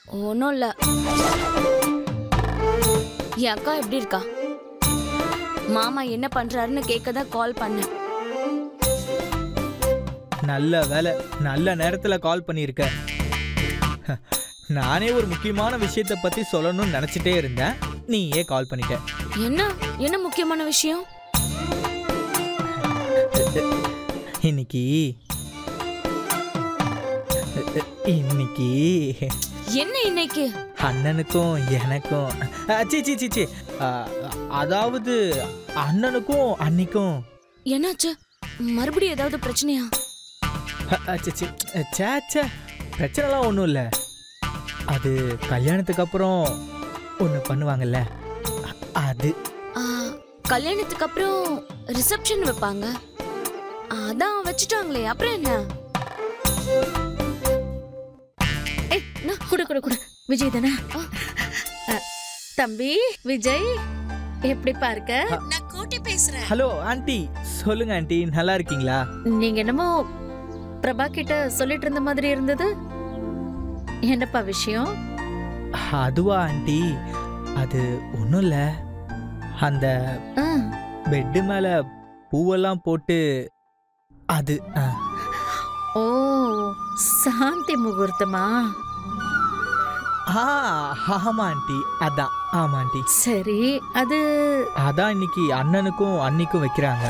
ஒன்றும் இல்லை என் அக்கா எப்படி இருக்கா மாமா என்ன பண்றாருன்னு கேட்க தான் கால் பண்ணேன் நல்ல வேலை நல்ல நேரத்துல கால் பண்ணியிருக்க நானே ஒரு முக்கியமான விஷயத்தை பத்தி சொல்லணும்னு நினைச்சிட்டே இருந்தேன் நீ ஏன் கால் பண்ணிட்ட என்ன என்ன முக்கியமான விஷயம் இன்னைக்கு இன்னைக்கு என்ன இன்னைக்கு அண்ணனுக்கும் எனக்கும் அ, சீ சீ சீ சீ அ, அதாவது அண்ணனுக்கும் அன்னிக்கும் என்னாச்சு மறுபடியும் ஏதாவது பிரச்சனையா அ, அ, சீ, சீ. ச்சே ச்சே பிரச்சனைலாம் ஒன்றும் இல்லை அது கல்யாணத்துக்கு அப்புறம் ஒன்று பண்ணுவாங்கல்ல அ- அது ஆ, கல்யாணத்துக்கு அப்புறம் ரிசப்ஷன் வைப்பாங்க அதான் வச்சுட்டாங்களே அப்புறம் என்ன ஏய் நான் குடு குடு குடு விஜய் தானே ஆ. அ, தம்பி விஜய் எப்படி பார்க்க நான் கூட்டி பேசுறேன் ஹலோ ஆண்டி சொல்லுங்க ஆண்டி நல்லா இருக்கீங்களா நீங்க என்னமோ பிரபா கிட்ட சொல்லிட்டு இருந்த மாதிரி இருந்தது என்னப்பா விஷயம் அதுவா ஆண்டி அது ஒன்றும் இல்லை அந்த ஆ, பெட்டு மேலே பூவெல்லாம் போட்டு அது ஆ. ஓ சாந்தி முகூர்த்தமா ஆ ஆமா ஆண்டி அதான் ஆமா ஆண்டி சரி அது அதான் இன்னைக்கு அண்ணனுக்கும் அன்னிக்கும் வைக்கிறாங்க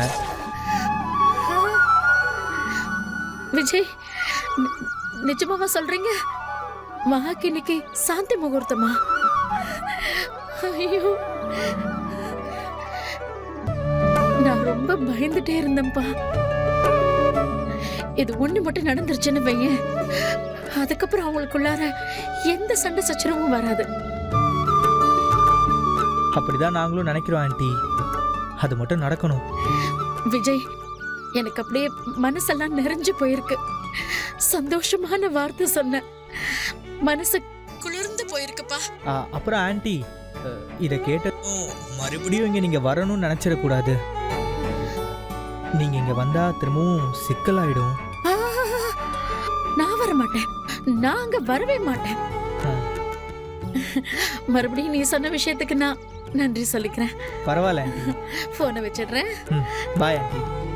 விஜய் நி- நிஜமாவா சொல்றீங்க மகாக்கு இன்னைக்கு சாந்தி முகூர்த்தமா ஐயோ நான் ரொம்ப பயந்துட்டே இருந்தேன்ப்பா இது ஒண்ணு மட்டும் நடந்துருச்சுன்னு வையேன் அதுக்கப்புறம் அவங்களுக்குள்ளார எந்த சண்டை சச்சரவும் வராது அப்படிதான் நாங்களும் நினைக்கிறோம் ஆண்டி அது மட்டும் நடக்கணும் விஜய் எனக்கு அப்படியே மனசெல்லாம் நிறைஞ்சு போயிருக்கு சந்தோஷமான வார்த்தை சொன்ன மனசு குளிர்ந்து போயிருக்குப்பா ஆ, அப்புறம் ஆண்டி அ, இதை கேட்டதும் மறுபடியும் இங்க நீங்க வரணும்னு நினைச்சிடக்கூடாது நீங்க இங்க வந்தா திரும்பவும் சிக்கலாயிடும் ஆ, நான் வர மாட்டேன் நான் அங்க வரவே மாட்டேன் ஆ, மறுபடியும் நீ சொன்ன விஷயத்துக்கு நான் நன்றி சொல்லிக்கிறேன் பரவாயில்ல ஆண்டி போனை வச்சிடுறேன் ம் பாய் ஆண்டி